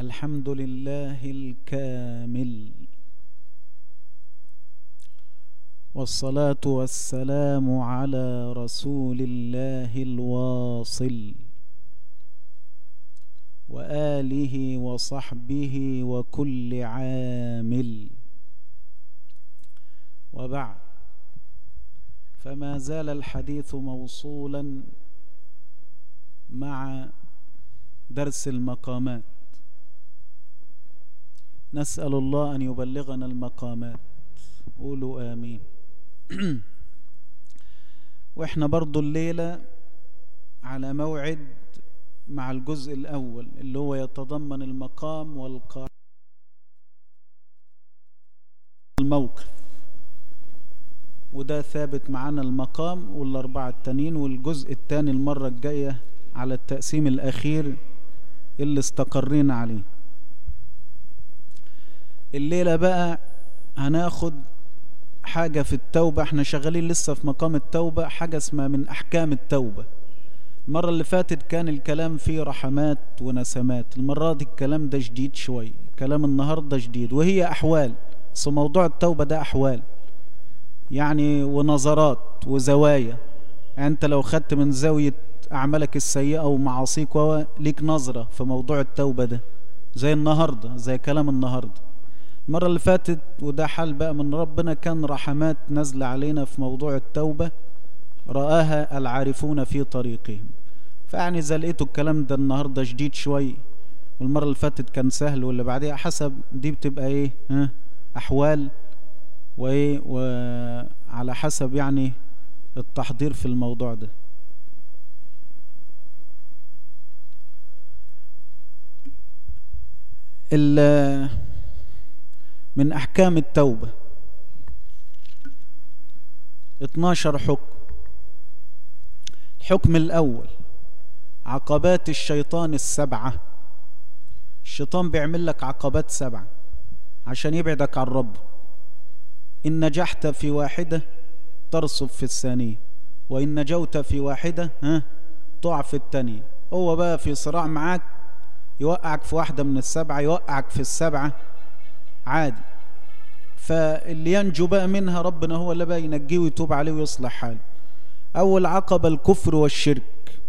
الحمد لله الكامل والصلاة والسلام على رسول الله الواصل وآله وصحبه وكل عامل وبعد فما زال الحديث موصولا مع درس المقامات نسأل الله أن يبلغنا المقامات قولوا آمين وإحنا برضو الليلة على موعد مع الجزء الأول اللي هو يتضمن المقام والقاعدة الموقف وده ثابت معانا المقام والأربعة التانيين والجزء التاني المرة الجاية على التقسيم الأخير اللي استقرينا عليه الليلة بقى هناخد حاجة في التوبة احنا شغالين لسه في مقام التوبة حاجة اسمها من أحكام التوبة المرة اللي فاتت كان الكلام فيه رحمات ونسمات المرة دي الكلام ده جديد شوي كلام النهاردة جديد وهي أحوال بس موضوع التوبة ده أحوال يعني ونظرات وزوايا يعني انت لو خدت من زاوية أعمالك السيئة ومعاصيك ليك نظرة في موضوع التوبة ده زي النهاردة زي كلام النهاردة المرة اللي فاتت وده حال بقى من ربنا كان رحمات نازلة علينا في موضوع التوبة رآها العارفون في طريقهم فيعني إذا لقيتوا الكلام ده النهاردة جديد شوي والمرة اللي فاتت كان سهل واللي بعديها حسب دي بتبقى ايه ها أحوال وايه وعلى حسب يعني التحضير في الموضوع ده من أحكام التوبة 12 حكم الحكم الأول عقبات الشيطان السبعة الشيطان بيعمل لك عقبات سبعة عشان يبعدك عن رب إن نجحت في واحدة ترصف في الثانية وإن نجوت في واحدة ها تقع في الثانية هو بقى في صراع معاك يوقعك في واحدة من السبعة يوقعك في السبعة عادي فاللي ينجو بقى منها ربنا هو اللي بقى ينجيه ويتوب عليه ويصلح حاله أول عقبة الكفر والشرك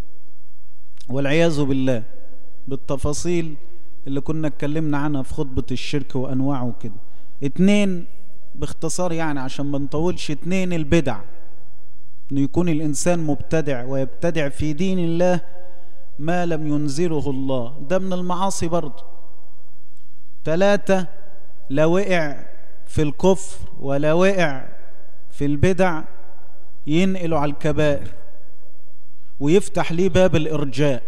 والعياذ بالله بالتفاصيل اللي كنا اتكلمنا عنها في خطبة الشرك وأنواعه كده اتنين باختصار يعني عشان ما نطولش اتنين البدع انه يكون الانسان مبتدع ويبتدع في دين الله ما لم ينزله الله ده من المعاصي برضه ثلاثة لا وقع في الكفر ولا وقع في البدع ينقله على الكبائر ويفتح ليه باب الإرجاء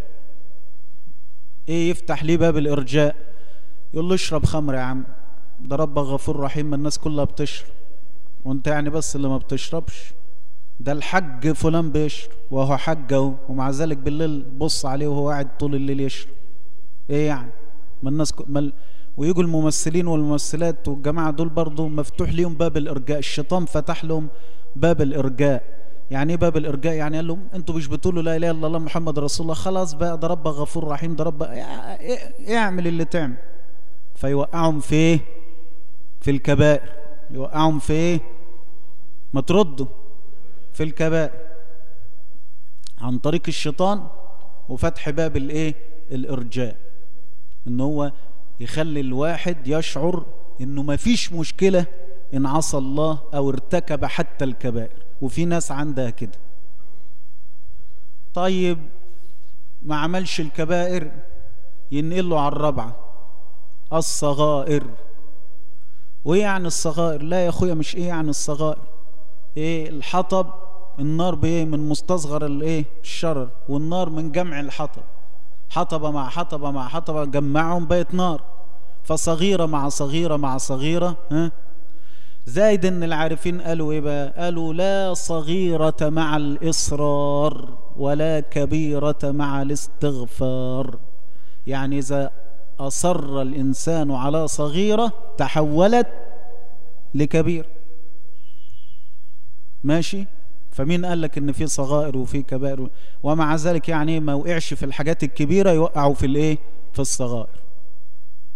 ايه يفتح ليه باب الإرجاء يقول له اشرب خمر يا عم ده ربك غفور رحيم ما الناس كلها بتشرب وانت يعني بس اللي ما بتشربش ده الحج فلان بيشرب وهو حج اهو ومع ذلك بالليل بص عليه وهو قاعد طول الليل يشرب ايه يعني ما الناس ك... ما ويجوا الممثلين والممثلات والجماعه دول برضو مفتوح ليهم باب الارجاء الشيطان فتح لهم باب الارجاء يعني ايه باب الارجاء يعني قال لهم انتوا مش بتقولوا لا اله الا الله محمد رسول الله خلاص بقى ده ربك غفور رحيم ده ربك اعمل اللي تعمل فيوقعهم في ايه في الكبائر يوقعهم في ايه ما تردوا في الكبائر عن طريق الشيطان وفتح باب الايه الارجاء ان هو يخلي الواحد يشعر انه ما فيش مشكلة ان عصى الله او ارتكب حتى الكبائر وفي ناس عندها كده طيب ما عملش الكبائر ينقله على الرابعة الصغائر وايه يعني الصغائر لا يا اخويا مش ايه يعني الصغائر ايه الحطب النار بايه من مستصغر الايه الشرر والنار من جمع الحطب حطبة مع حطبة مع حطبة جمعهم بقت نار فصغيرة مع صغيرة مع صغيرة ها زايد ان العارفين قالوا ايه بقى قالوا لا صغيرة مع الاصرار ولا كبيرة مع الاستغفار يعني اذا أصر الإنسان على صغيرة تحولت لكبير ماشي فمين قال لك ان في صغائر وفي كبائر ومع ذلك يعني ما وقعش في الحاجات الكبيرة يوقعوا في الايه في الصغائر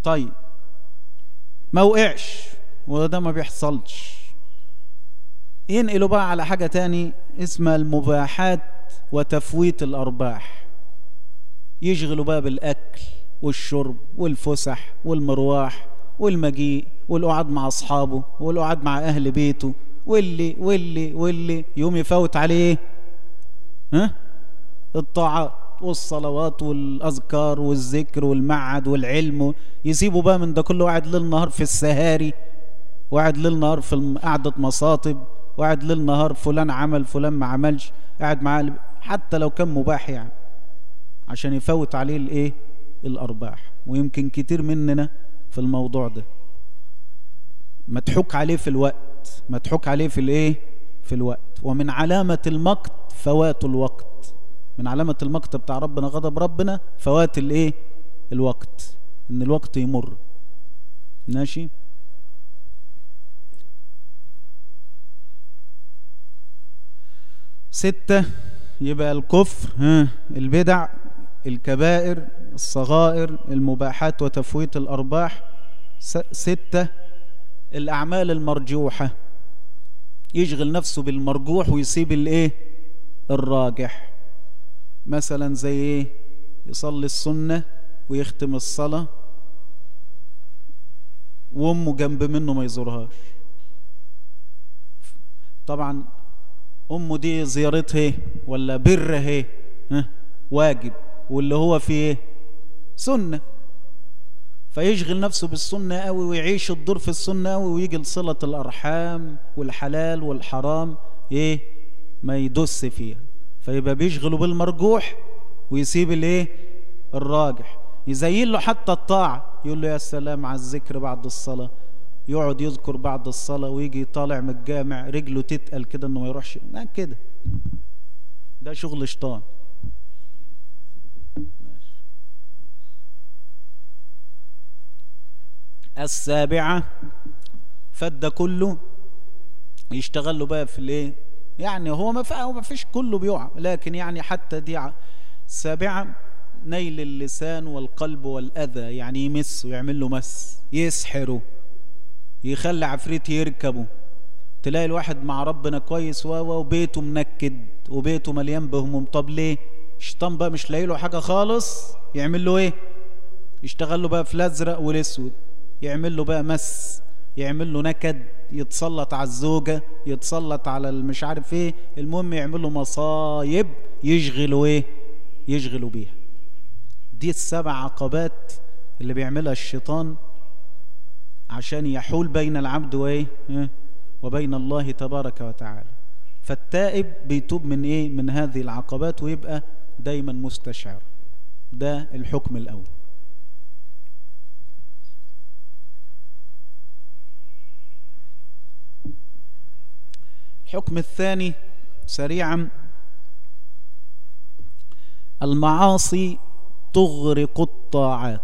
طيب ما وقعش وده ما بيحصلش ينقلوا بقى على حاجة تاني اسمها المباحات وتفويت الأرباح يشغلوا بقى بالأكل والشرب والفسح والمرواح والمجيء والقعاد مع أصحابه والقعاد مع أهل بيته واللي واللي واللي يوم يفوت عليه ها الطاعات والصلوات والأذكار والذكر والمعد والعلم يسيبوا بقى من ده كله قاعد ليل نهار في السهاري وقاعد ليل نهار في قعدة مصاطب وقاعد ليل نهار فلان عمل فلان ما عملش قاعد معاه حتى لو كان مباح يعني عشان يفوت عليه الايه الارباح ويمكن كتير مننا في الموضوع ده مضحوك عليه في الوقت مضحوك عليه في الايه في الوقت ومن علامة المقت فوات الوقت من علامة المقت بتاع ربنا غضب ربنا فوات الايه الوقت ان الوقت يمر ماشي ستة يبقى الكفر ها البدع الكبائر الصغائر المباحات وتفويت الأرباح ستة الأعمال المرجوحة يشغل نفسه بالمرجوح ويسيب الايه الراجح مثلا زي ايه يصلي السنة ويختم الصلاة وامه جنب منه ما يزورهاش طبعا امه دي زيارتها ايه ولا بر ايه ها واجب واللي هو فيه ايه سنه فيشغل نفسه بالسنه قوي ويعيش الدور في السنه قوي ويجي لصله الارحام والحلال والحرام ايه ما يدس فيها فيبقى بيشغله بالمرجوح ويسيب الايه الراجح يزين له حتى الطاعه يقول له يا سلام على الذكر بعد الصلاه يقعد يذكر بعد الصلاة ويجي طالع من الجامع رجله تتقل كده انه ما يروحش ما كده ده شغل شيطان السابعة فد كله يشتغل له بقى في الايه يعني هو ما فيش كله بيقع لكن يعني حتى دي السابعة نيل اللسان والقلب والأذى يعني يمس ويعمل له مس يسحره يخلي عفريت يركبه تلاقي الواحد مع ربنا كويس و وبيته منكد وبيته مليان بهموم طب ليه الشيطان بقى مش لاقي له حاجه خالص يعمل له ايه يشتغل له بقى في الازرق والاسود يعمل له بقى مس يعمل له نكد يتسلط على الزوجه يتسلط على المش عارف ايه المهم يعمل له مصايب يشغلوا ايه يشغلوا بيها دي السبع عقبات اللي بيعملها الشيطان عشان يحول بين العبد وايه وبين الله تبارك وتعالى فالتائب بيتوب من ايه من هذه العقبات ويبقى دايما مستشعر ده الحكم الاول الحكم الثاني سريعا المعاصي تغرق الطاعات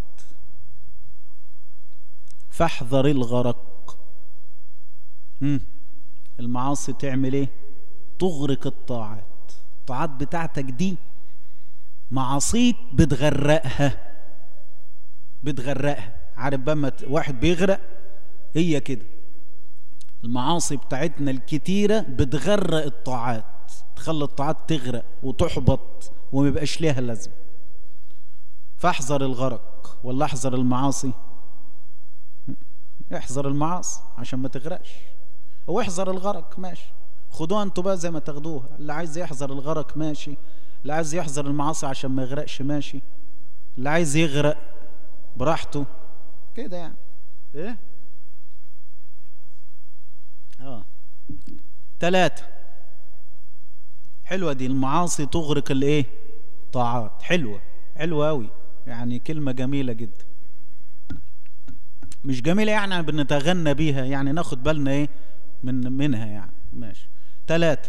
فاحذر الغرق مم. المعاصي تعمل ايه تغرق الطاعات الطاعات بتاعتك دي معاصيك بتغرقها بتغرقها عارف بقى واحد بيغرق هي كده المعاصي بتاعتنا الكتيرة بتغرق الطاعات تخلي الطاعات تغرق وتحبط وما يبقاش ليها لازمة فاحذر الغرق ولا احذر المعاصي احذر المعاصي عشان ما تغرقش هو احذر الغرق ماشي خدوها انتوا بقى زي ما تاخدوها اللي عايز يحذر الغرق ماشي اللي عايز يحذر المعاصي عشان ما يغرقش ماشي اللي عايز يغرق براحته كده يعني ايه اه ثلاثة حلوة دي المعاصي تغرق الايه طاعات حلوة حلوة قوي يعني كلمة جميلة جدا مش جميلة يعني بنتغنى بيها يعني ناخد بالنا ايه من منها يعني ماشي ثلاثة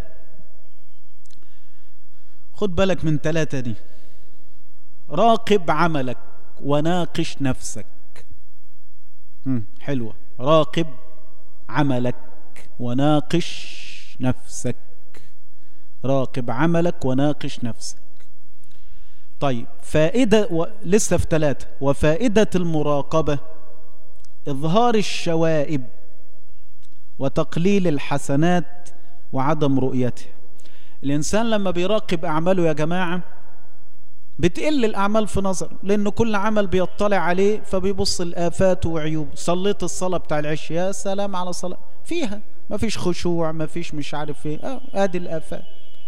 خد بالك من ثلاثة دي راقب عملك وناقش نفسك مم. حلوة راقب عملك وناقش نفسك راقب عملك وناقش نفسك طيب فائدة و... لسه في ثلاثة وفائدة المراقبة إظهار الشوائب وتقليل الحسنات وعدم رؤيته الإنسان لما بيراقب أعماله يا جماعة بتقل الأعمال في نظر لأنه كل عمل بيطلع عليه فبيبص الآفات وعيوبه صليت الصلاة بتاع العشاء يا سلام على صلاة فيها ما فيش خشوع ما فيش مش عارف ايه اه ادي الآفات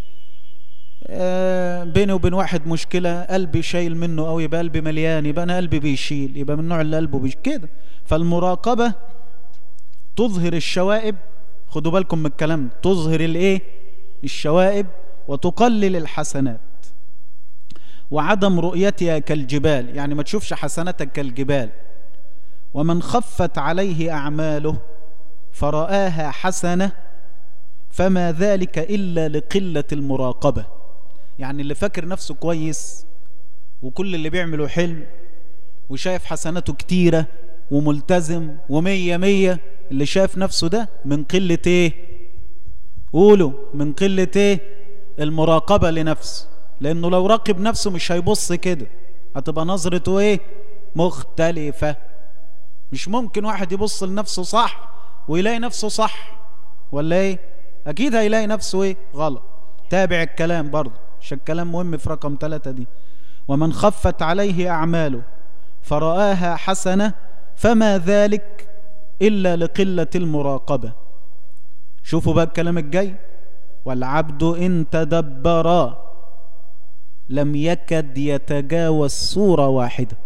آه بيني وبين واحد مشكلة قلبي شايل منه قوي يبقى قلبي مليان يبقى أنا قلبي بيشيل يبقى من النوع اللي قلبه بيشيل كده فالمراقبة تظهر الشوائب خدوا بالكم من الكلام تظهر الايه الشوائب وتقلل الحسنات وعدم رؤيتها كالجبال يعني ما تشوفش حسناتك كالجبال ومن خفت عليه أعماله فرآها حسنة فما ذلك إلا لقلة المراقبة يعني اللي فاكر نفسه كويس وكل اللي بيعمله حلو وشايف حسناته كتيرة وملتزم ومية مية اللي شايف نفسه ده من قلة ايه قولوا من قلة ايه المراقبة لنفسه لانه لو راقب نفسه مش هيبص كده هتبقى نظرته ايه مختلفة مش ممكن واحد يبص لنفسه صح ويلاقي نفسه صح ولا ايه اكيد هيلاقي نفسه ايه غلط تابع الكلام برضه عشان الكلام مهم في رقم ثلاثة دي ومن خفت عليه أعماله فرآها حسنة فما ذلك إلا لقلة المراقبة شوفوا بقى الكلام الجاي والعبد إن تدبرا لم يكد يتجاوز صورة واحدة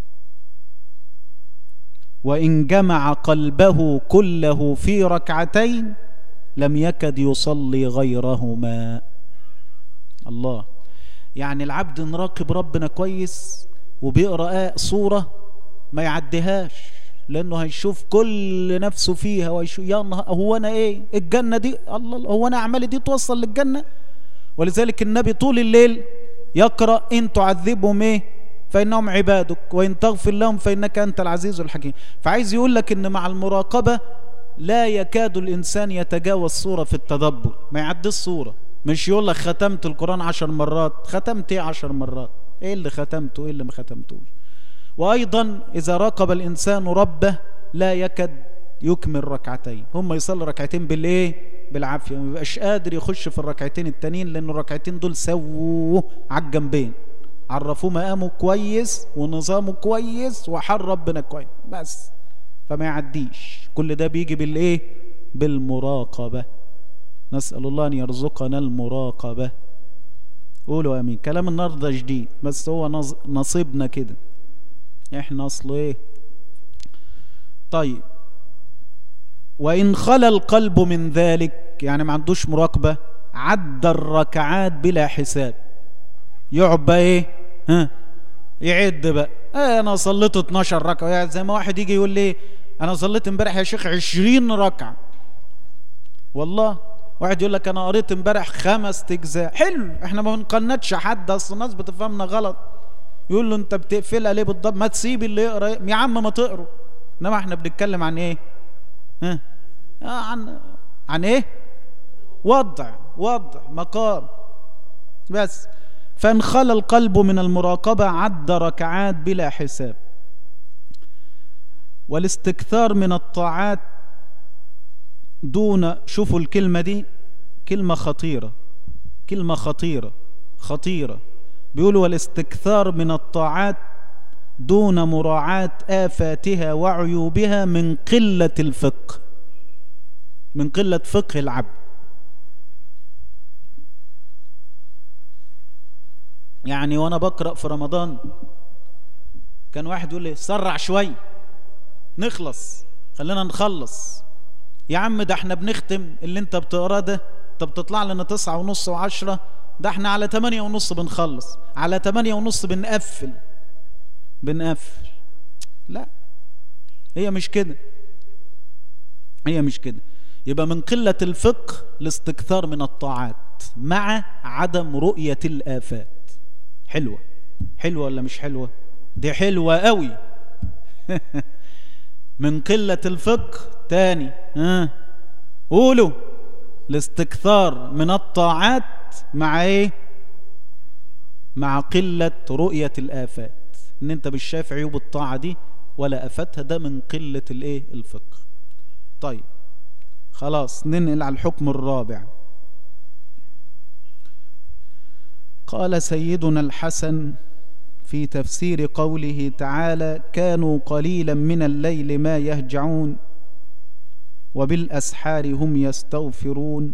وإن جمع قلبه كله في ركعتين لم يكد يصلي غيرهما الله يعني العبد نراقب ربنا كويس وبيقرأ صورة ما يعديهاش لأنه هيشوف كل نفسه فيها ويشوف يا نهار هو أنا إيه الجنة دي الله هو أنا أعمالي دي توصل للجنة ولذلك النبي طول الليل يقرأ إن تعذبهم إيه فإنهم عبادك وإن تغفر لهم فإنك أنت العزيز الحكيم فعايز يقول لك إن مع المراقبة لا يكاد الإنسان يتجاوز صورة في التدبر ما يعدي الصورة مش يقول لك ختمت القرآن عشر مرات ختمت ايه عشر مرات ايه اللي ختمته ايه اللي ما ختمتوش وأيضا إذا راقب الإنسان ربه لا يكد يكمل ركعتين هم يصلي ركعتين بالايه بالعافيه ما يبقاش قادر يخش في الركعتين التانيين لان الركعتين دول سووه على الجنبين عرفوه مقامه كويس ونظامه كويس وحر ربنا كويس بس فما يعديش كل ده بيجي بالايه بالمراقبه نسال الله ان يرزقنا المراقبه قولوا امين كلام النهارده جديد بس هو نصيبنا كده احنا اصل ايه طيب وإن خلى القلب من ذلك يعني ما عندوش مراقبة عد الركعات بلا حساب يقعد بقى ايه ها يعد بقى آه انا صليت 12 ركعه يعني زي ما واحد يجي يقول لي انا صليت امبارح يا شيخ 20 ركعه والله واحد يقول لك انا قريت امبارح خمس اجزاء حلو احنا ما بنقنتش حد اصل الناس بتفهمنا غلط يقول له انت بتقفلها ليه بالضبط ما تسيب اللي يقرا يا عم ما تقروا انما احنا بنتكلم عن ايه ها آه عن عن ايه وضع وضع مقام بس فانخلى القلب من المراقبة عد ركعات بلا حساب والاستكثار من الطاعات دون شوفوا الكلمة دي كلمة خطيرة كلمة خطيرة خطيرة بيقولوا والاستكثار من الطاعات دون مراعاة آفاتها وعيوبها من قلة الفقه من قلة فقه العبد يعني وانا بقرأ في رمضان كان واحد يقول لي سرع شوي نخلص خلينا نخلص يا عم ده احنا بنختم اللي انت بتقراه ده طب بتطلع لنا تسعة ونص وعشرة ده احنا على تمانية ونص بنخلص على تمانية ونص بنقفل بنقفل لا هي مش كده هي مش كده يبقى من قلة الفقه الاستكثار من الطاعات مع عدم رؤية الآفات حلوة حلوة ولا مش حلوة دي حلوة قوي من قلة الفقه تاني ها قولوا الاستكثار من الطاعات مع ايه مع قلة رؤية الآفات ان انت مش شايف عيوب الطاعة دي ولا آفاتها ده من قلة الايه الفقه طيب خلاص ننقل على الحكم الرابع قال سيدنا الحسن في تفسير قوله تعالى كانوا قليلا من الليل ما يهجعون وبالأسحار هم يستغفرون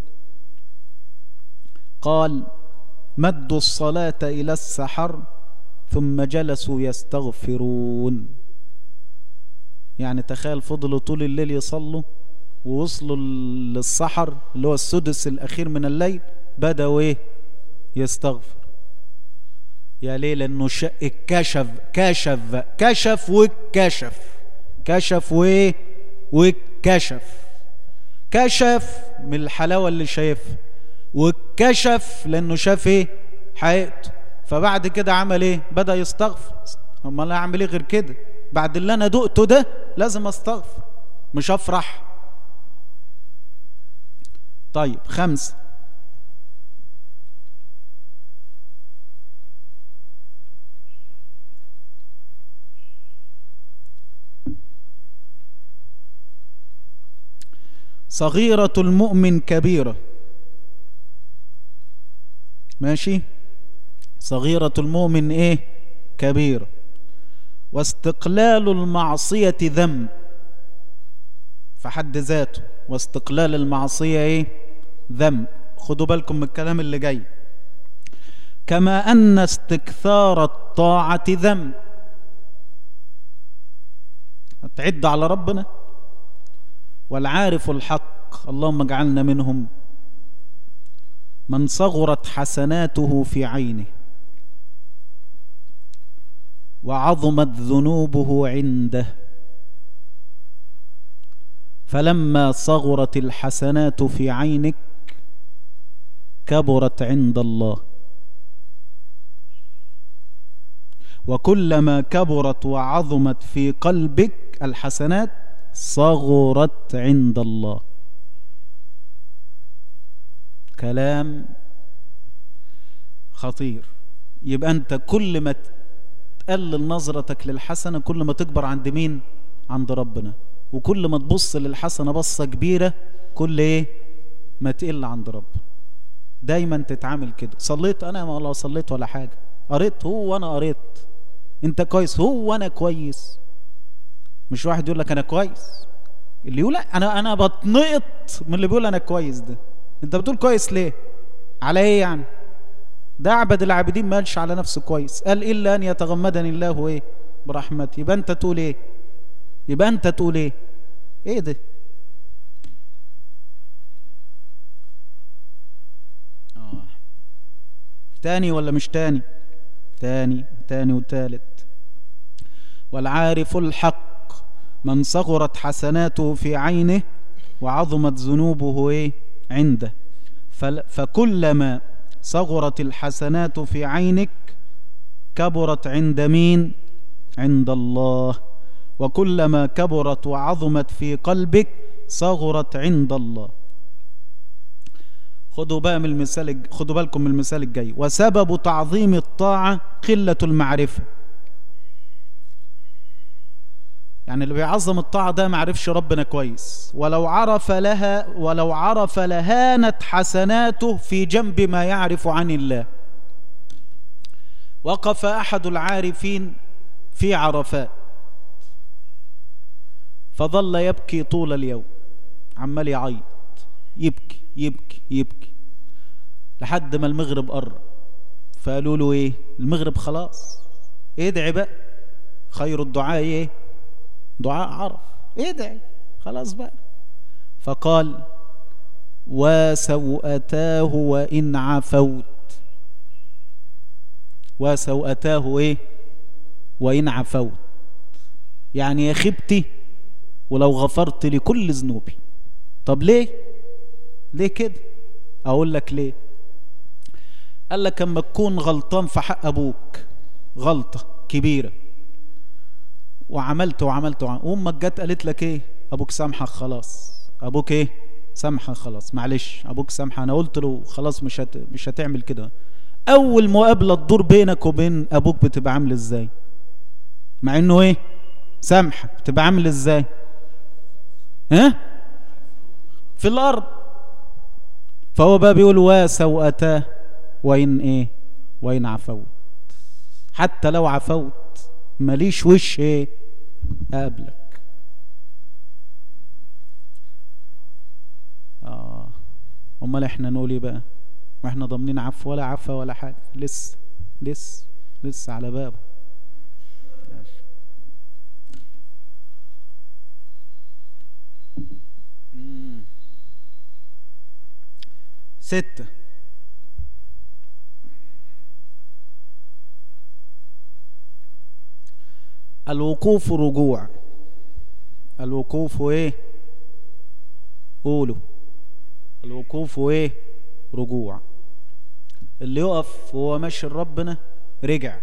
قال مدوا الصلاة إلى السحر ثم جلسوا يستغفرون يعني تخيل فضلوا طول الليل يصلوا ووصلوا للسحر اللي هو السدس الأخير من الليل بدأوا إيه يستغفر يا ليه لأنه كشف كشف كشف وكشف كشف وإيه وكشف كشف من الحلاوة اللي شايفها وكشف لأنه شاف إيه حقيقته فبعد كده عمل إيه بدأ يستغفر أمال أعمل إيه غير كده بعد اللي أنا دقته ده لازم أستغفر مش أفرح طيب خمسة صغيرة المؤمن كبيرة ماشي صغيرة المؤمن ايه كبيرة واستقلال المعصية ذنب في حد ذاته واستقلال المعصية ايه ذنب خدوا بالكم من الكلام اللي جاي كما أن استكثار الطاعة ذنب هتعد على ربنا والعارف الحق اللهم اجعلنا منهم من صغرت حسناته في عينه وعظمت ذنوبه عنده فلما صغرت الحسنات في عينك كبرت عند الله وكلما كبرت وعظمت في قلبك الحسنات صغرت عند الله كلام خطير يبقى انت كل ما تقلل نظرتك للحسنة كل ما تكبر عند مين عند ربنا وكل ما تبص للحسنة بصة كبيرة كل ايه ما تقل عند ربنا دايما تتعامل كده صليت انا ما والله صليت ولا حاجة قريت هو وانا قريت انت كويس هو وانا كويس مش واحد يقول لك انا كويس اللي يقول انا انا بتنقط من اللي بيقول انا كويس ده انت بتقول كويس ليه على ايه يعني ده اعبد العابدين ما قالش على نفسه كويس قال الا ان يتغمدني الله ايه برحمته يبقى انت تقول ايه يبقى انت تقول ايه ايه ده آه. تاني ولا مش تاني تاني تاني وتالت والعارف الحق من صغرت حسناته في عينه وعظمت ذنوبه ايه عنده فكلما صغرت الحسنات في عينك كبرت عند مين عند الله وكلما كبرت وعظمت في قلبك صغرت عند الله خدوا بقى من المثال خدوا بالكم من المثال الجاي وسبب تعظيم الطاعة قلة المعرفة يعني اللي بيعظم الطاعة ده ما عرفش ربنا كويس ولو عرف لها ولو عرف لهانت حسناته في جنب ما يعرف عن الله وقف أحد العارفين في عرفات فظل يبكي طول اليوم عمال يعيط يبكي يبكي يبكي لحد ما المغرب قرب فقالوا له ايه المغرب خلاص ادعي بقى خير الدعاء ايه دعاء عرف ادعي خلاص بقى فقال وسوءتاه وإن عفوت وسوءتاه ايه وإن عفوت يعني يا خبتي ولو غفرت لكل ذنوبي طب ليه ليه كده اقول لك ليه قال لك اما تكون غلطان في حق ابوك غلطه كبيره وعملت وعملت وامك جت قالت لك ايه ابوك سامحك خلاص ابوك ايه سامحك خلاص معلش ابوك سامحك انا قلت له خلاص مش هت... مش هتعمل كده اول مقابله تدور بينك وبين ابوك بتبقى عامل ازاي مع انه ايه سامحك بتبقى عامل ازاي ها في الارض فهو بقى بيقول واسوأتاه وإن إيه وإن عفوت حتى لو عفوت ماليش وش إيه أقابلك آه أمال إحنا نقول إيه بقى ما إحنا ضامنين عفو ولا عفا ولا حاجة لسه لسه لسه على بابه ستة الوقوف رجوع الوقوف ايه قولوا الوقوف ايه رجوع اللي يقف وهو ماشي لربنا رجع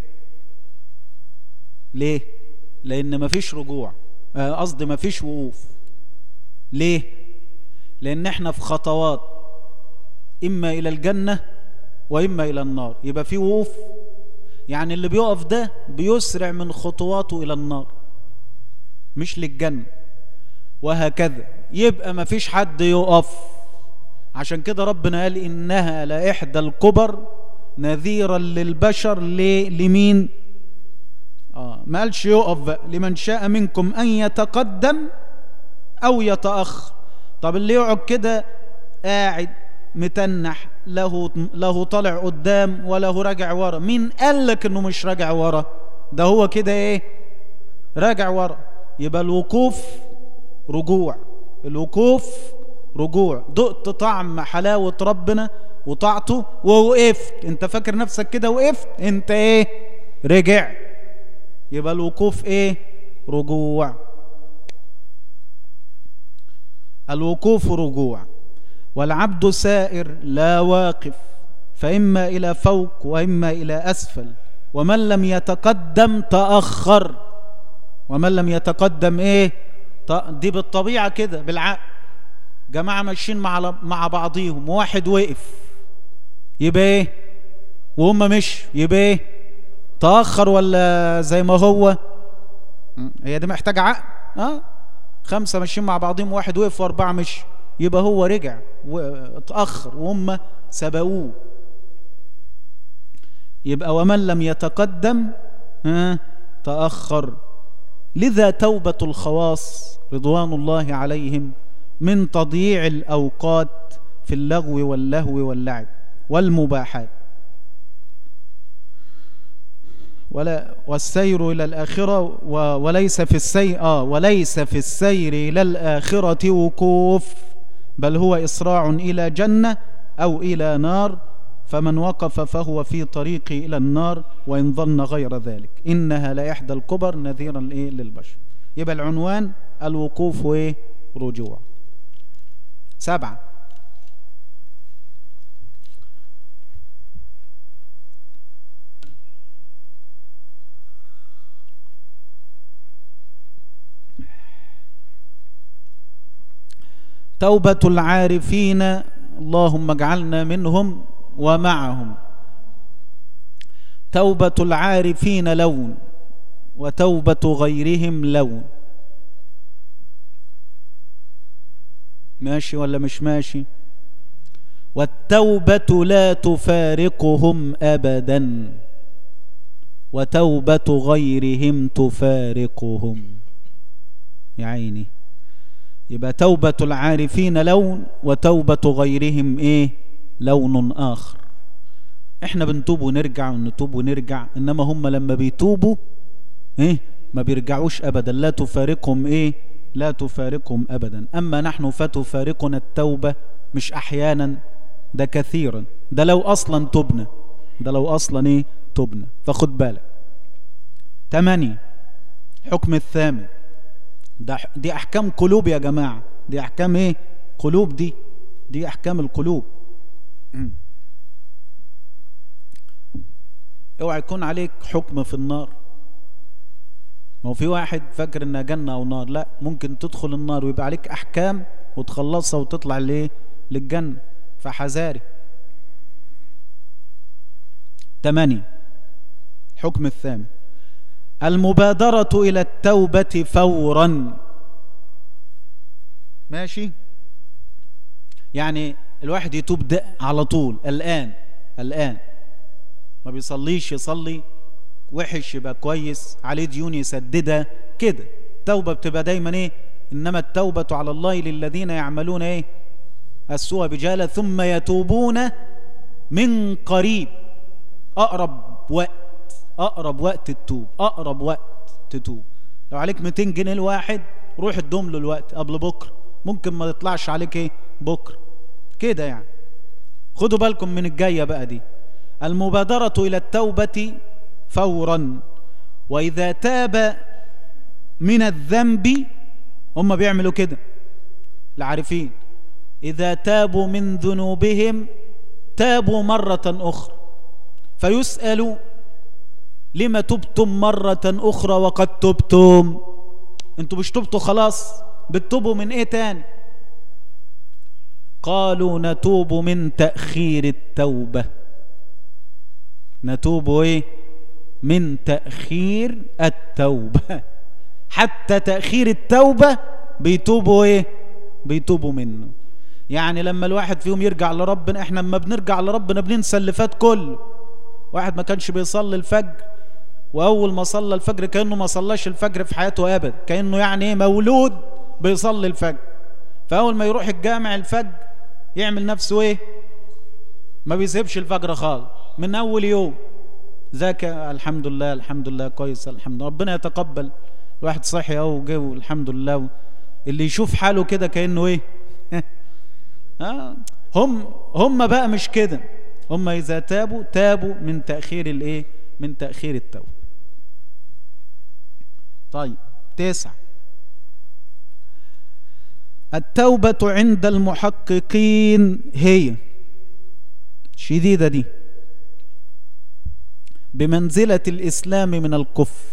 ليه لان مفيش رجوع قصدي مفيش وقوف ليه لان احنا في خطوات اما الى الجنه واما الى النار يبقى في وقوف يعني اللي بيقف ده بيسرع من خطواته الى النار مش للجنه وهكذا يبقى ما فيش حد يقف عشان كده ربنا قال انها لاحدى الكبر نذيرا للبشر لمين اه ما قالش يقف بقى لمن شاء منكم ان يتقدم او يتاخر طب اللي يقعد كده قاعد متنح له له طالع قدام وله راجع ورا مين قال لك انه مش راجع ورا ده هو كده ايه راجع ورا يبقى الوقوف رجوع الوقوف رجوع دقت طعم حلاوة ربنا وطاعته ووقفت انت فاكر نفسك كده وقفت انت ايه رجع يبقى الوقوف ايه رجوع الوقوف رجوع والعبد سائر لا واقف فإما إلى فوق وإما إلى أسفل ومن لم يتقدم تأخر ومن لم يتقدم إيه دي بالطبيعة كده بالعقل جماعة ماشيين مع مع بعضيهم واحد وقف يبقى إيه وهم مش يبقى إيه تأخر ولا زي ما هو هي دي محتاجة عقل اه خمسة ماشيين مع بعضهم واحد وقف واربعة مش يبقى هو رجع واتأخر وهم سبقوه يبقى ومن لم يتقدم ها تأخر لذا توبة الخواص رضوان الله عليهم من تضييع الأوقات في اللغو واللهو واللعب والمباحات ولا والسير إلى الآخرة وليس في السير آه وليس في السير إلى الآخرة وقوف بل هو إسراع إلى جنة أو إلى نار فمن وقف فهو في طريق إلى النار وإن ظن غير ذلك إنها لإحدى الكبر نذيرا إيه للبشر يبقى العنوان الوقوف إيه رجوع سبعة توبة العارفين اللهم اجعلنا منهم ومعهم توبة العارفين لون وتوبة غيرهم لون ماشي ولا مش ماشي والتوبة لا تفارقهم أبدا وتوبة غيرهم تفارقهم يا عيني يبقى توبة العارفين لون وتوبة غيرهم ايه لون اخر احنا بنتوب ونرجع ونتوب ونرجع انما هم لما بيتوبوا ايه ما بيرجعوش ابدا لا تفارقهم ايه لا تفارقهم ابدا اما نحن فتفارقنا التوبة مش احيانا ده كثيرا ده لو اصلا تبنا ده لو اصلا ايه تبنا فخد بالك تمانية حكم الثامن ده دي احكام قلوب يا جماعه دي احكام ايه قلوب دي دي احكام القلوب اوعى يكون عليك حكم في النار ما هو في واحد فاكر انها جنه او نار لا ممكن تدخل النار ويبقى عليك احكام وتخلصها وتطلع لايه للجنه فحذاري ثمانية الحكم الثامن المبادرة إلى التوبة فورا ماشي يعني الواحد يتوب ده على طول الآن الآن ما بيصليش يصلي وحش يبقى كويس عليه ديون يسددها كده التوبة بتبقى دايما ايه انما التوبة على الله للذين يعملون ايه السوء بجالة ثم يتوبون من قريب اقرب وقت اقرب وقت تتوب اقرب وقت تتوب لو عليك 200 جنيه الواحد روح ادهم له الوقت قبل بكره ممكن ما يطلعش عليك ايه بكره كده يعني خدوا بالكم من الجايه بقى دي المبادره الى التوبه فورا واذا تاب من الذنب هم بيعملوا كده العارفين اذا تابوا من ذنوبهم تابوا مره اخرى فيسالوا لما تبتم مرة أخرى وقد تبتم انتوا مش تبتوا خلاص بتتوبوا من ايه تاني قالوا نتوب من تأخير التوبة نتوب ايه من تأخير التوبة حتى تأخير التوبة بيتوبوا ايه بيتوبوا منه يعني لما الواحد فيهم يرجع لربنا احنا لما بنرجع لربنا بننسى اللي فات كله واحد ما كانش بيصلي الفجر واول ما صلى الفجر كانه ما صلاش الفجر في حياته ابدا كانه يعني ايه مولود بيصلي الفجر فاول ما يروح الجامع الفجر يعمل نفسه ايه ما بيسيبش الفجر خالص من اول يوم ذاك الحمد لله الحمد لله كويس الحمد لله ربنا يتقبل الواحد صحي اهو وجه الحمد لله اللي يشوف حاله كده كانه ايه آه هم هم بقى مش كده هم اذا تابوا تابوا من تاخير الايه من تاخير التوبه طيب تسعة التوبة عند المحققين هي شديدة دي بمنزلة الإسلام من الكفر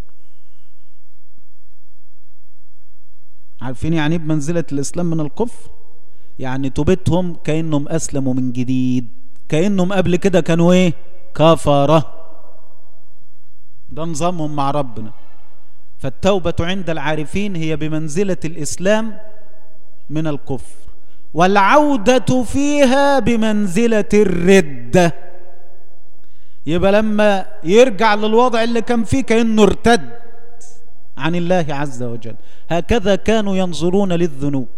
عارفين يعني ايه بمنزلة الإسلام من الكفر يعني توبتهم كأنهم أسلموا من جديد كأنهم قبل كده كانوا ايه كفرة ده نظامهم مع ربنا فالتوبة عند العارفين هي بمنزلة الإسلام من الكفر والعودة فيها بمنزلة الردة يبقى لما يرجع للوضع اللي كان فيه كأنه ارتد عن الله عز وجل هكذا كانوا ينظرون للذنوب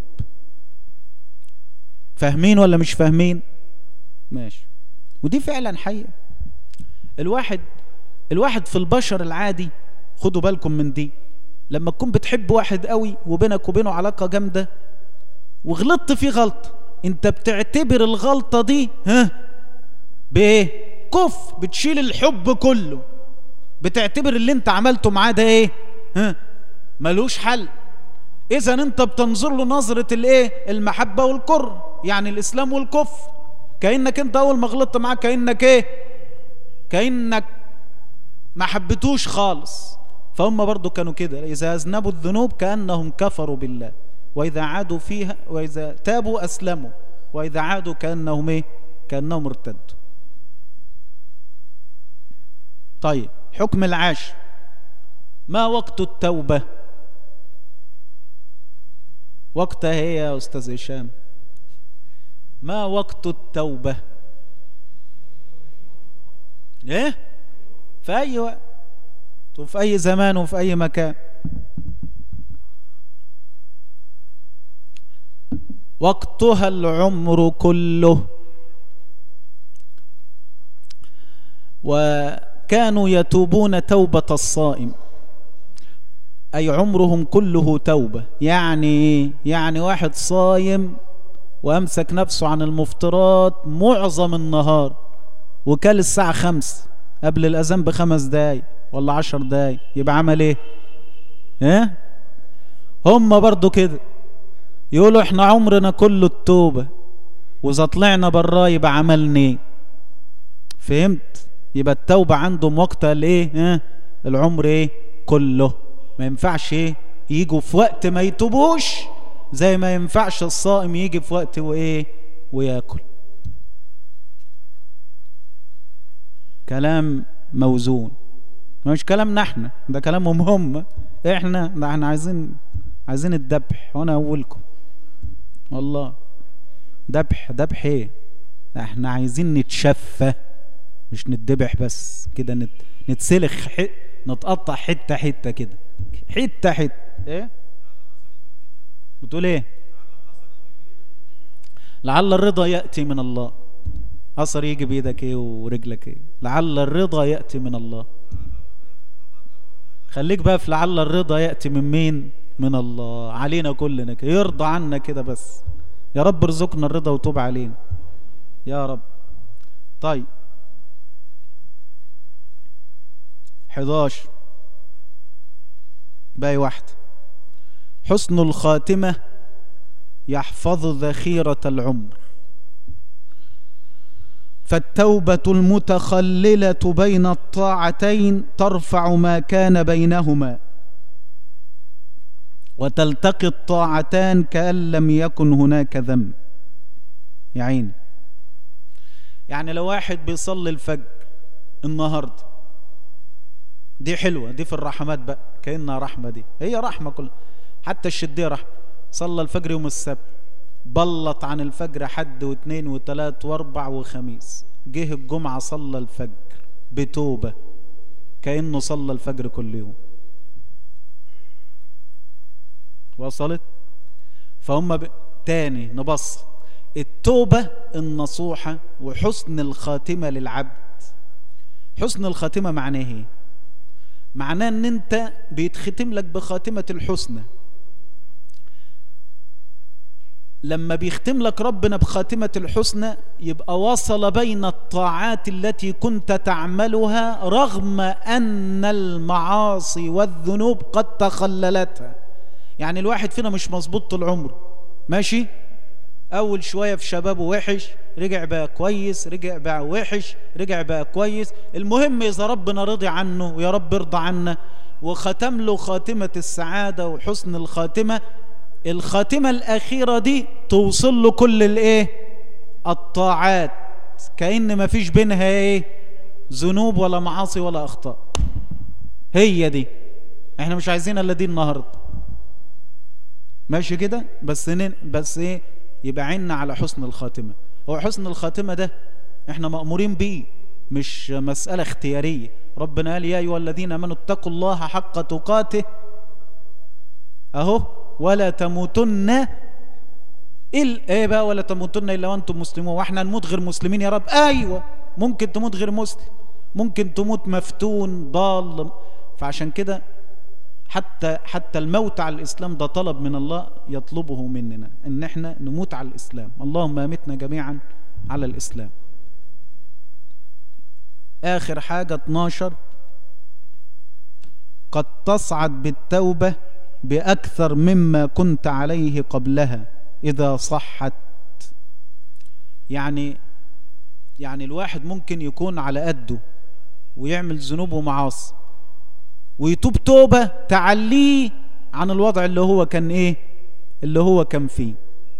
فاهمين ولا مش فاهمين ماشي ودي فعلا حقيقة الواحد الواحد في البشر العادي خدوا بالكم من دي لما تكون بتحب واحد قوي وبينك وبينه علاقة جامدة وغلطت فيه غلطة انت بتعتبر الغلطة دي ها بايه كف بتشيل الحب كله بتعتبر اللي انت عملته معاه ده ايه ها ملوش حل اذا انت بتنظر له نظرة الايه المحبة والكره يعني الاسلام والكفر كأنك انت اول ما غلطت معاه كأنك ايه كأنك ما حبتوش خالص فهم برضو كانوا كده إذا أذنبوا الذنوب كأنهم كفروا بالله وإذا عادوا فيها وإذا تابوا أسلموا وإذا عادوا كأنهم إيه كأنهم ارتدوا طيب حكم العاشر ما وقت التوبة وقتها هي يا أستاذ هشام ما وقت التوبة ايه في أي وقت وفي أي زمان وفي أي مكان وقتها العمر كله وكانوا يتوبون توبة الصائم أي عمرهم كله توبة يعني يعني واحد صايم وأمسك نفسه عن المفترات معظم النهار وكل الساعة خمس قبل الأذان بخمس دقايق ولا عشر دقايق يبقى عمل ايه ايه هم برضو كده يقولوا احنا عمرنا كله التوبة واذا طلعنا براه يبقى عملنا ايه فهمت يبقى التوبة عندهم وقتها الايه اه العمر ايه كله ما ينفعش ايه يجوا في وقت ما يتوبوش زي ما ينفعش الصائم يجي في وقت وايه وياكل كلام موزون مش كلامنا احنا ده كلامهم هم احنا ده احنا عايزين عايزين الذبح وانا اولكم والله ذبح ذبح ايه ده احنا عايزين نتشفى مش نتذبح بس كده نت... نتسلخ ح... نتقطع حته حته كده حته حته ايه بتقول ايه لعل الرضا ياتي من الله اثر يجي بايدك ايه ورجلك ايه لعل الرضا ياتي من الله خليك بقى في لعل الرضا ياتي من مين من الله علينا كلنا كده يرضى عنا كده بس يا رب ارزقنا الرضا وتوب علينا يا رب طيب 11 باقي واحدة حسن الخاتمة يحفظ ذخيرة العمر فالتوبة المتخللة بين الطاعتين ترفع ما كان بينهما وتلتقي الطاعتان كأن لم يكن هناك ذنب يا عيني يعني لو واحد بيصلي الفجر النهارده دي حلوة دي في الرحمات بقى كأنها رحمة دي هي رحمة كلها حتى الشدية رحمة صلى الفجر يوم السبت بلط عن الفجر حد واثنين وثلاث واربع وخميس جه الجمعة صلى الفجر بتوبة كأنه صلى الفجر كل يوم وصلت فهم ب... تاني نبص التوبة النصوحة وحسن الخاتمة للعبد حسن الخاتمة معناه ايه معناه ان انت بيتختم لك بخاتمة الحسنى لما بيختم لك ربنا بخاتمة الحسنى يبقى وصل بين الطاعات التي كنت تعملها رغم أن المعاصي والذنوب قد تخللتها يعني الواحد فينا مش مظبوط طول عمره ماشي أول شوية في شبابه وحش رجع بقى كويس رجع بقى وحش رجع بقى كويس المهم إذا ربنا رضي عنه ويا رب ارضى عنا وختم له خاتمة السعادة وحسن الخاتمة الخاتمة الأخيرة دي توصل له كل الإيه الطاعات كأن ما فيش بينها إيه ذنوب ولا معاصي ولا أخطاء هي دي احنا مش عايزين الا دي النهارده ماشي كده بس نن... بس ايه يبقى عيننا على حسن الخاتمه هو حسن الخاتمه ده احنا مأمورين بيه مش مسألة اختيارية ربنا قال يا أيها الذين آمنوا اتقوا الله حق تقاته أهو ولا تموتن إلا إيه بقى ولا تموتن إلا وأنتم مسلمون وإحنا نموت غير مسلمين يا رب أيوة ممكن تموت غير مسلم ممكن تموت مفتون ضال فعشان كده حتى حتى الموت على الإسلام ده طلب من الله يطلبه مننا إن إحنا نموت على الإسلام اللهم أمتنا جميعا على الإسلام آخر حاجة 12 قد تصعد بالتوبة بأكثر مما كنت عليه قبلها إذا صحت يعني يعني الواحد ممكن يكون على قده ويعمل ذنوب ومعاصي ويتوب توبة تعليه عن الوضع اللي هو كان ايه اللي هو كان فيه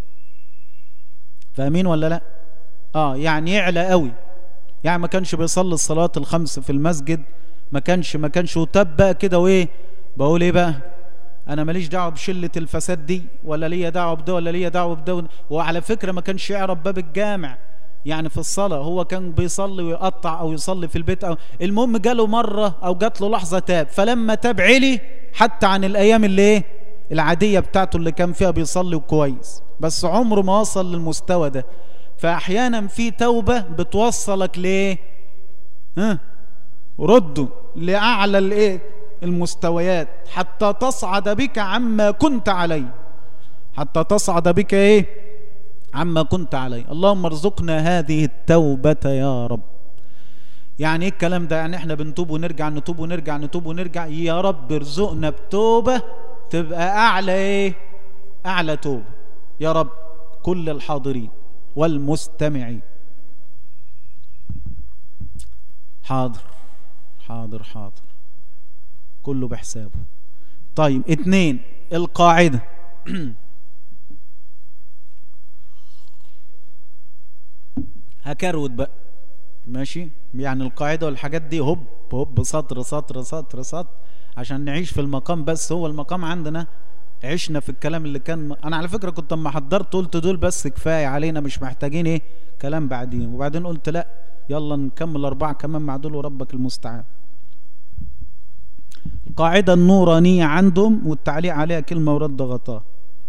فاهمين ولا لا اه يعني يعلى قوي يعني ما كانش بيصلي الصلاة الخمس في المسجد ما كانش ما كانش وتاب بقى كده وايه بقول ايه بقى انا ماليش دعوه بشله الفساد دي ولا ليا دعوه بده ولا ليا دعوه بده وعلى فكره ما كانش يعرف باب الجامع يعني في الصلاه هو كان بيصلي ويقطع او يصلي في البيت او المهم جاله مره او جات له لحظه تاب فلما تاب علي حتى عن الايام اللي ايه العاديه بتاعته اللي كان فيها بيصلي كويس بس عمره ما وصل للمستوى ده فاحيانا في توبه بتوصلك لايه ها ردوا لاعلى الايه المستويات حتى تصعد بك عما كنت عليه حتى تصعد بك ايه عما كنت عليه اللهم ارزقنا هذه التوبة يا رب يعني ايه الكلام ده يعني احنا بنتوب ونرجع نتوب ونرجع نتوب ونرجع يا رب ارزقنا بتوبة تبقى اعلى ايه اعلى توبة يا رب كل الحاضرين والمستمعين حاضر حاضر حاضر كله بحسابه طيب اتنين القاعدة هكروت بقى ماشي يعني القاعدة والحاجات دي هوب هوب سطر سطر سطر سطر عشان نعيش في المقام بس هو المقام عندنا عشنا في الكلام اللي كان انا على فكرة كنت اما حضرت قلت دول بس كفاية علينا مش محتاجين ايه كلام بعدين وبعدين قلت لا يلا نكمل اربعة كمان مع دول وربك المستعان القاعدة النورانية عندهم والتعليق عليها كلمة ورد غطاء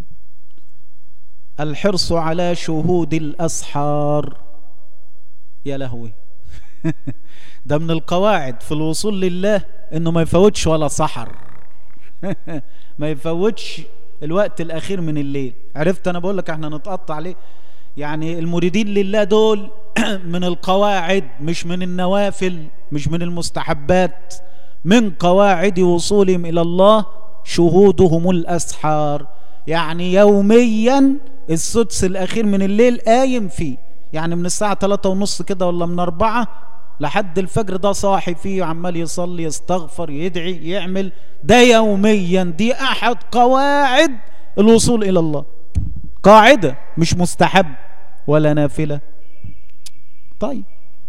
الحرص على شهود الأسحار يا لهوي ده من القواعد في الوصول لله انه ما يفوتش ولا سحر ما يفوتش الوقت الاخير من الليل عرفت انا بقول لك احنا نتقطع ليه يعني المريدين لله دول من القواعد مش من النوافل مش من المستحبات من قواعد وصولهم الى الله شهودهم الاسحار يعني يوميا السدس الاخير من الليل قايم فيه يعني من الساعة ثلاثة ونص كده ولا من أربعة لحد الفجر ده صاحي فيه عمال يصلي يستغفر يدعي يعمل ده يوميا دي أحد قواعد الوصول إلى الله قاعدة مش مستحب ولا نافلة طيب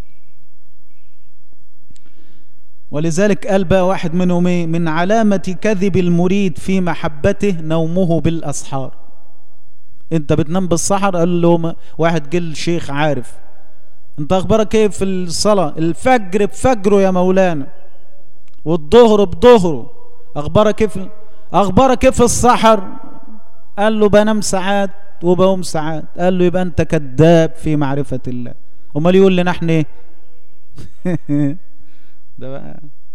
ولذلك قال بقى واحد منهم ايه من علامة كذب المريد في محبته نومه بالأسحار انت بتنام بالسحر قال له واحد جل شيخ عارف انت اخبارك ايه في الصلاة الفجر بفجره يا مولانا والظهر بظهره اخبارك ايه في اخبارك ايه في السحر قال له بنام ساعات وبقوم ساعات قال له يبقى انت كذاب في معرفة الله امال يقول لنا احنا ايه ده بقى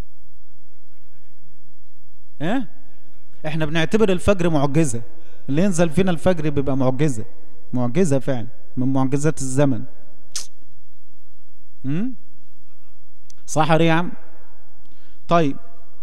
ايه احنا بنعتبر الفجر معجزة اللي ينزل فينا الفجر بيبقى معجزة معجزة فعلا من معجزات الزمن امم صح يا عم طيب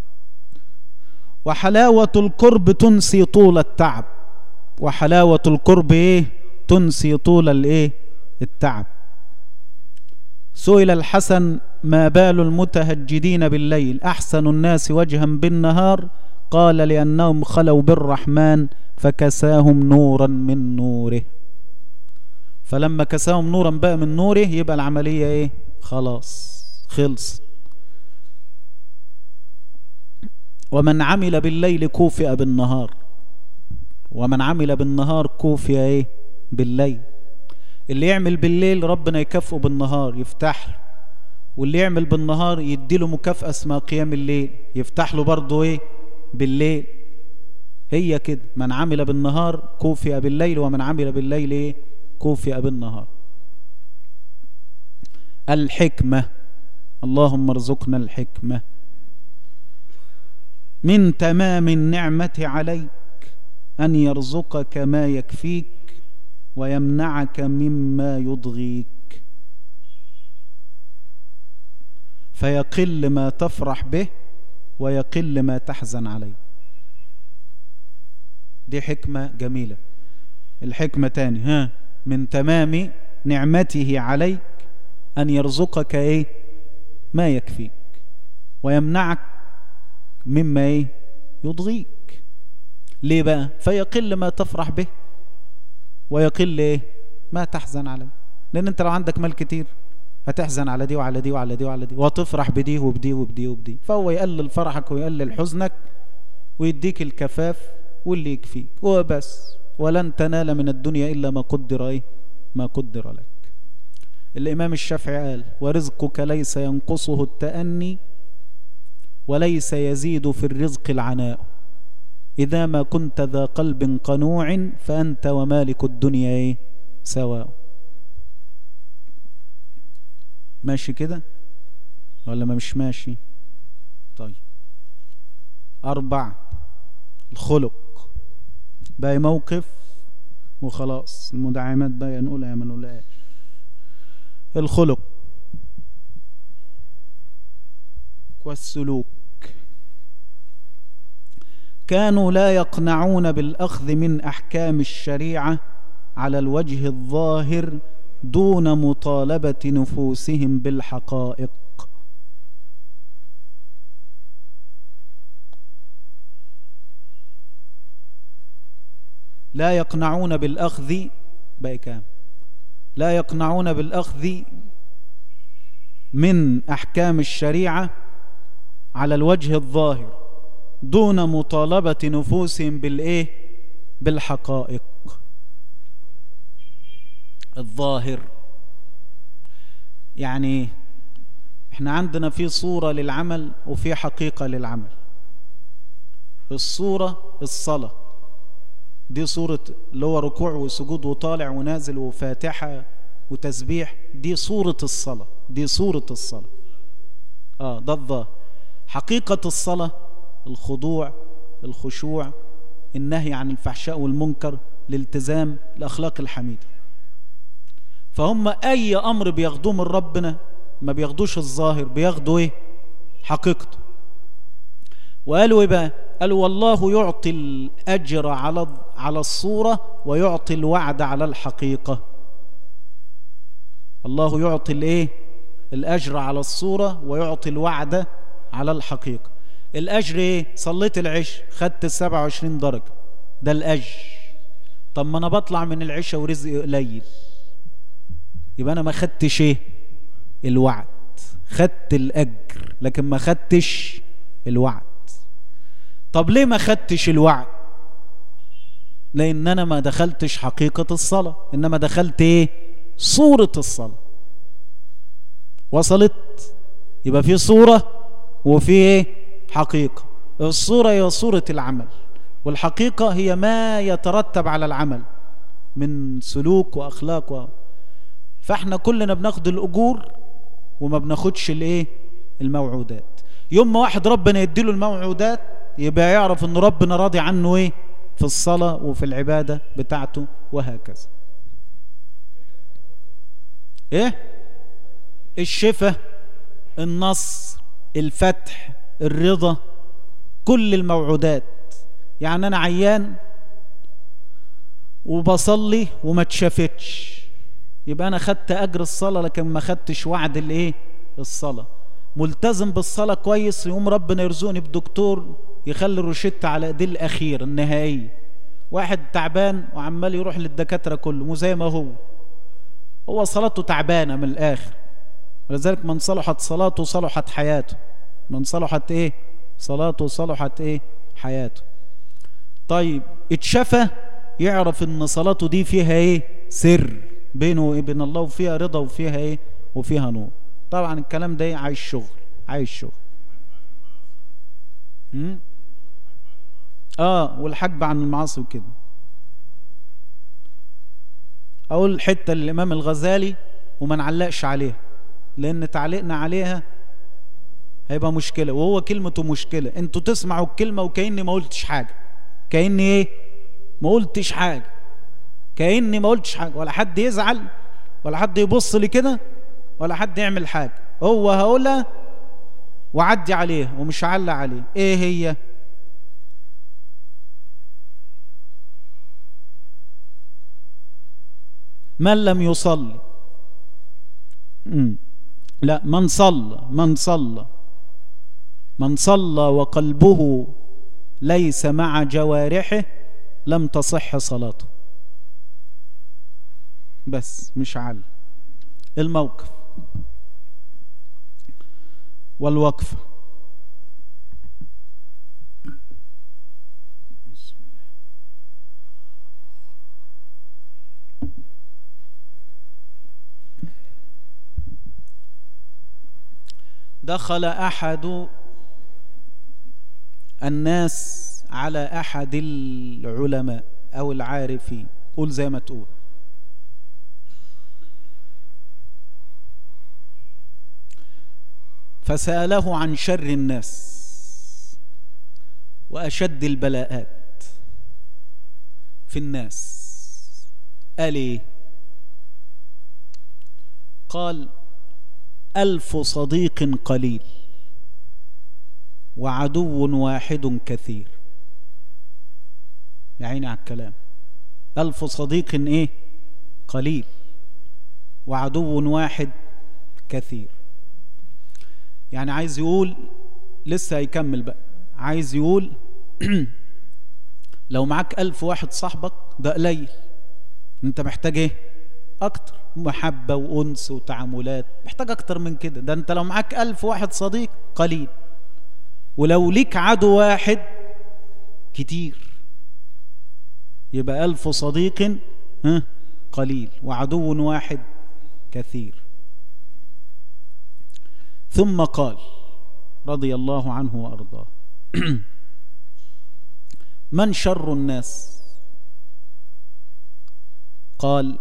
وحلاوة القرب تنسي طول التعب وحلاوة القرب ايه تنسي طول الايه التعب سئل الحسن ما بال المتهجدين بالليل أحسن الناس وجها بالنهار قال لأنهم خلوا بالرحمن فكساهم نورا من نوره فلما كساهم نورا بقى من نوره يبقى العملية ايه خلاص خلص ومن عمل بالليل كوفئ بالنهار ومن عمل بالنهار كوفئ ايه بالليل اللي يعمل بالليل ربنا يكافئه بالنهار يفتح له واللي يعمل بالنهار يديله مكافأة اسمها قيام الليل يفتح له برضه ايه بالليل هي كده من عمل بالنهار كوفئ بالليل ومن عمل بالليل ايه كوفئ بالنهار الحكمة اللهم ارزقنا الحكمة من تمام النعمة عليك أن يرزقك ما يكفيك ويمنعك مما يضغيك فيقل ما تفرح به ويقل ما تحزن عليه دي حكمة جميلة الحكمة تاني ها من تمام نعمته عليك أن يرزقك إيه ما يكفيك ويمنعك مما إيه يضغيك ليه بقى فيقل ما تفرح به ويقل إيه ما تحزن عليه لأن أنت لو عندك مال كتير هتحزن على دي وعلى دي وعلى دي وعلى دي وتفرح بدي وبدي وبدي وبدي فهو يقلل فرحك ويقلل حزنك ويديك الكفاف واللي يكفيك وبس ولن تنال من الدنيا إلا ما قدر إيه ما قدر لك الإمام الشافعي قال ورزقك ليس ينقصه التأني وليس يزيد في الرزق العناء إذا ما كنت ذا قلب قنوع فأنت ومالك الدنيا إيه سواء ماشي كده ولا ما مش ماشي طيب أربع الخلق باقي موقف وخلاص المدعمات بقى نقولها يا ما نقولهاش الخلق والسلوك كانوا لا يقنعون بالأخذ من أحكام الشريعة على الوجه الظاهر دون مطالبة نفوسهم بالحقائق لا يقنعون بالأخذ بقى كام لا يقنعون بالأخذ من احكام الشريعه على الوجه الظاهر دون مطالبه نفوسهم بالايه بالحقائق الظاهر يعني احنا عندنا في صوره للعمل وفي حقيقه للعمل الصوره الصلاه دي صورة اللي هو ركوع وسجود وطالع ونازل وفاتحة وتسبيح دي صورة الصلاة دي صورة الصلاة اه ده الظاهر حقيقة الصلاة الخضوع الخشوع النهي عن الفحشاء والمنكر الالتزام الأخلاق الحميدة فهم أي أمر بياخدوه من ربنا ما بياخدوش الظاهر بياخدوا إيه حقيقته وقالوا إيه بقى قالوا والله يعطي الأجر على على الصورة ويعطي الوعد على الحقيقة الله يعطي الايه الأجر على الصورة ويعطي الوعد على الحقيقة الأجر ايه صليت العشاء خدت السبعة وعشرين درجة ده الأجر طب ما أنا بطلع من العشاء ورزقي قليل يبقى أنا ما خدتش ايه الوعد خدت الأجر لكن ما خدتش الوعد طب ليه ما خدتش الوعد لان انا ما دخلتش حقيقة الصلاة انما دخلت ايه صورة الصلاة وصلت يبقى في صورة وفي ايه حقيقة الصورة هي صورة العمل والحقيقة هي ما يترتب على العمل من سلوك واخلاق و... فاحنا كلنا بناخد الاجور وما بناخدش الايه الموعودات يوم ما واحد ربنا يديله الموعودات يبقى يعرف ان ربنا راضي عنه ايه في الصلاة وفي العبادة بتاعته وهكذا ايه الشفاء النصر الفتح الرضا كل الموعودات يعني انا عيان وبصلي وما اتشافتش يبقى انا خدت اجر الصلاة لكن ما خدتش وعد الايه الصلاة ملتزم بالصلاة كويس يقوم ربنا يرزقني بدكتور يخلي الروشتة على ايديه الاخير النهائية واحد تعبان وعمال يروح للدكاترة كله مو زي ما هو هو صلاته تعبانة من الاخر ولذلك من صلحت صلاته صلحت حياته من صلحت ايه صلاته صلحت ايه حياته طيب اتشفى يعرف ان صلاته دي فيها ايه سر بينه وبين الله وفيها رضا وفيها ايه وفيها نور طبعا الكلام ده عايز شغل عايز شغل امم اه والحجب عن المعاصي وكده اقول حته للامام الغزالي وما نعلقش عليها لان تعليقنا عليها هيبقى مشكله وهو كلمته مشكله انتوا تسمعوا الكلمه وكاني ما قلتش حاجه كاني ايه ما قلتش حاجه كاني ما قلتش حاجه ولا حد يزعل ولا حد يبص لي كده ولا حد يعمل حاجه هو هقولها وعدي عليها ومش هعلق عليه ايه هي من لم يصلي لا من صلى من صلى من صلى وقلبه ليس مع جوارحه لم تصح صلاته بس مش عل الموقف والوقفه دخل احد الناس على احد العلماء او العارفين قول زي ما تقول فساله عن شر الناس واشد البلاءات في الناس قال ايه قال ألف صديق قليل وعدو واحد كثير يا عيني على الكلام ألف صديق إيه قليل وعدو واحد كثير يعني عايز يقول لسه هيكمل بقى عايز يقول لو معاك ألف واحد صاحبك ده قليل انت محتاج ايه اكتر محبة وانس وتعاملات محتاج اكتر من كده ده انت لو معاك الف واحد صديق قليل ولو ليك عدو واحد كتير يبقى الف صديق ها قليل وعدو واحد كثير ثم قال رضي الله عنه وارضاه من شر الناس قال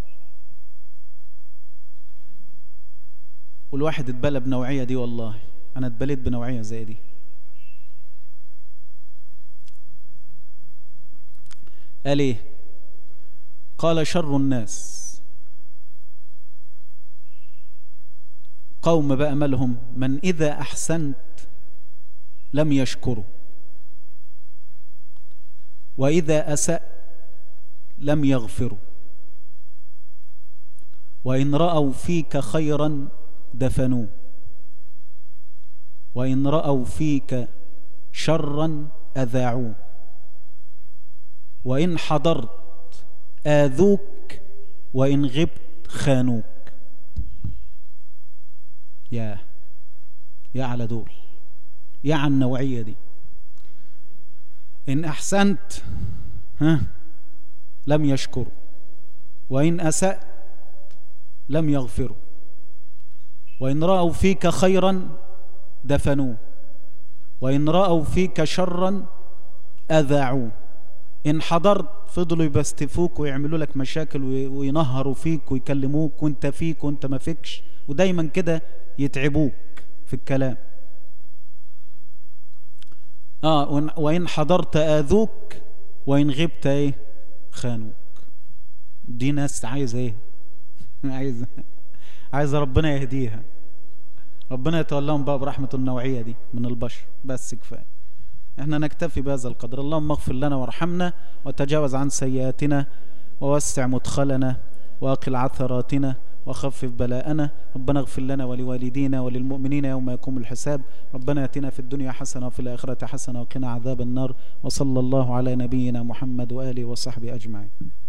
والواحد اتبلى بنوعية دي والله أنا اتبليت بنوعية زي دي قال إيه قال شر الناس قوم بقى مالهم من إذا أحسنت لم يشكروا وإذا أسأت لم يغفروا وإن رأوا فيك خيرا دفنوه وإن رأوا فيك شرا أذاعوه وإن حضرت آذوك وإن غبت خانوك يا يا على دول يا على النوعية دي إن أحسنت ها لم يشكروا وإن أسأت لم يغفروا وإن رأوا فيك خيرا دفنوه وإن رأوا فيك شرا أذاعوه إن حضرت فضلوا يبستفوك ويعملوا لك مشاكل وينهروا فيك ويكلموك وانت فيك وانت ما فيكش ودايما كده يتعبوك في الكلام آه وإن حضرت آذوك وإن غبت إيه خانوك دي ناس عايزة إيه عايزة عايزة ربنا يهديها ربنا يتولاهم بقى برحمة النوعية دي من البشر بس كفاية احنا نكتفي بهذا القدر اللهم اغفر لنا وارحمنا وتجاوز عن سيئاتنا ووسع مدخلنا واقل عثراتنا وخفف بلاءنا ربنا اغفر لنا ولوالدينا وللمؤمنين يوم يقوم الحساب ربنا اتنا في الدنيا حسنة وفي الآخرة حسنة وقنا عذاب النار وصلى الله على نبينا محمد وآله وصحبه أجمعين